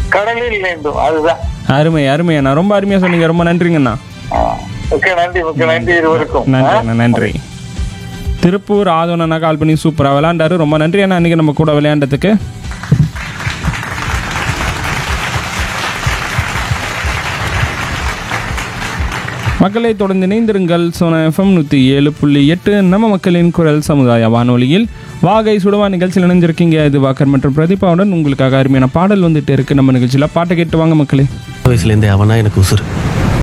கடலில் வேண்டும் அதுதான் அருமை அருமை அண்ணா ரொம்ப அருமையா சொன்னீங்க ரொம்ப நன்றிங்கண்ணா ஆ. மிக்க நன்றி மிக்க நன்றி இருவருக்கும் நன்றி அண்ணா நன்றி திருப்பூர் ஆதவன் அண்ணா கால் பண்ணி சூப்பராக விளையாண்டாரு ரொம்ப நன்றி அண்ணா இன்னைக்கு நம்ம கூட விளையாண்டதுக்கு மக்களை தொடர்ந்து இணைந்திருங்கள் சோனா எஃப்எம் நூற்றி ஏழு புள்ளி எட்டு நம்ம மக்களின் குரல் சமுதாய வானொலியில் வாகை சுடுவா நிகழ்ச்சியில் இணைஞ்சிருக்கீங்க இது வாக்கர் மற்றும் பிரதீபாவுடன் உங்களுக்காக அருமையான பாடல் வந்துட்டு இருக்கு நம்ம நிகழ்ச்சியில் பாட்டை கேட்டு வாங்க மக்களே வயசுலேருந்தே அவனா எனக்கு உசுறு